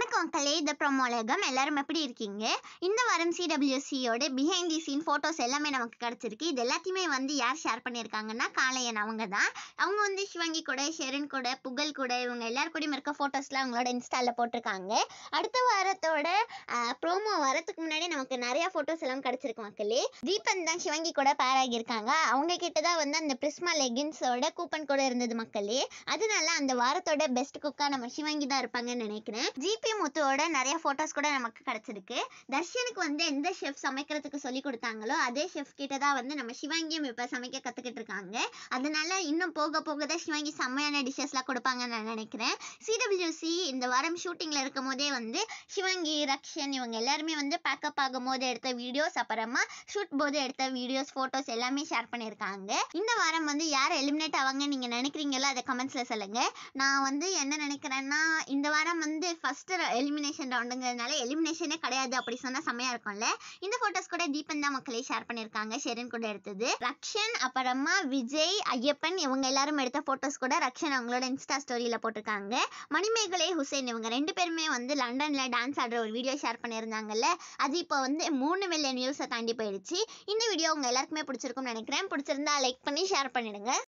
வணக்கம் மக்களே இந்த ப்ரோமோலகம் எல்லாரும் எப்படி இருக்கீங்க இந்த வாரம் சிடபிள்யூசியோட பிஹைண்ட் தி சீன் ஃபோட்டோஸ் எல்லாமே நமக்கு கிடச்சிருக்கு இது எல்லாத்தையுமே வந்து யார் ஷேர் பண்ணியிருக்காங்கன்னா காளையன் அவங்க தான் அவங்க வந்து சிவங்கி கூட ஷெரன் கூட புகழ் கூட இவங்க எல்லார் கூடயும் இருக்க ஃபோட்டோஸ்லாம் அவங்களோட இன்ஸ்டாவில் போட்டிருக்காங்க அடுத்த வாரத்தோட ப்ரோமோ வரதுக்கு முன்னாடி நமக்கு நிறைய ஃபோட்டோஸ் எல்லாம் கிடச்சிருக்கு மக்களே தீபன் தான் சிவங்கி கூட பேர் ஆகியிருக்காங்க அவங்க கிட்ட தான் வந்து அந்த பிரிஸ்மா லெகின்ஸோட கூப்பன் கூட இருந்தது மக்களே அதனால அந்த வாரத்தோட பெஸ்ட் குக்கா நம்ம சிவங்கி தான் இருப்பாங்கன்னு நினைக்கிறேன் ஜிபி முத்துவோட நிறைய ஃபோட்டோஸ் கூட நமக்கு கிடைச்சிருக்கு தர்ஷனுக்கு வந்து எந்த ஷெஃப் சமைக்கிறதுக்கு சொல்லி கொடுத்தாங்களோ அதே ஷெஃப் கிட்ட தான் வந்து நம்ம சிவங்கியும் இப்போ சமைக்க கற்றுக்கிட்டு இருக்காங்க அதனால இன்னும் போக போக தான் சிவங்கி செம்மையான டிஷ்ஷஸ்லாம் கொடுப்பாங்கன்னு நான் நினைக்கிறேன் சிடபிள்யூசி இந்த வாரம் ஷூட்டிங்கில் இருக்கும் போதே வந்து சிவங்கி ரக்ஷன் இவங்க எல்லாருமே வந்து பேக்கப் ஆகும் போது எடுத்த வீடியோஸ் அப்புறமா ஷூட் போது எடுத்த வீடியோஸ் ஃபோட்டோஸ் எல்லாமே ஷேர் பண்ணியிருக்காங்க இந்த வாரம் வந்து யார் எலிமினேட் ஆவாங்க நீங்கள் நினைக்கிறீங்களோ அதை கமெண்ட்ஸில் சொல்லுங்கள் நான் வந்து என்ன நினைக்கிறேன்னா இந்த வாரம் வந்து ஃபர்ஸ்ட் எலிமினேஷன் ரவுண்டுங்கிறதுனால எலிமினேஷனே கிடையாது அப்படி சொன்னால் செம்மையாக இருக்கும்ல இந்த ஃபோட்டோஸ் கூட தீபன் தான் மக்களே ஷேர் பண்ணியிருக்காங்க ஷெரன் கூட எடுத்தது ரக்ஷன் அப்புறமா விஜய் ஐயப்பன் இவங்க எல்லாரும் எடுத்த ஃபோட்டோஸ் கூட ரக்ஷன் அவங்களோட இன்ஸ்டா ஸ்டோரியில் போட்டிருக்காங்க மணிமேகலை ஹுசைன் இவங்க ரெண்டு பேருமே வந்து லண்டனில் டான்ஸ் ஆடுற ஒரு வீடியோ ஷேர் பண்ணியிருந்தாங்கல்ல அது இப்போ வந்து மூணு மில்லியன் வியூஸை தாண்டி போயிடுச்சு இந்த வீடியோ உங்க எல்லாருக்குமே பிடிச்சிருக்கும்னு நினைக்கிறேன் பிடிச்சிருந்தா லைக் பண்ணி ஷேர் பண்ணிடுங்க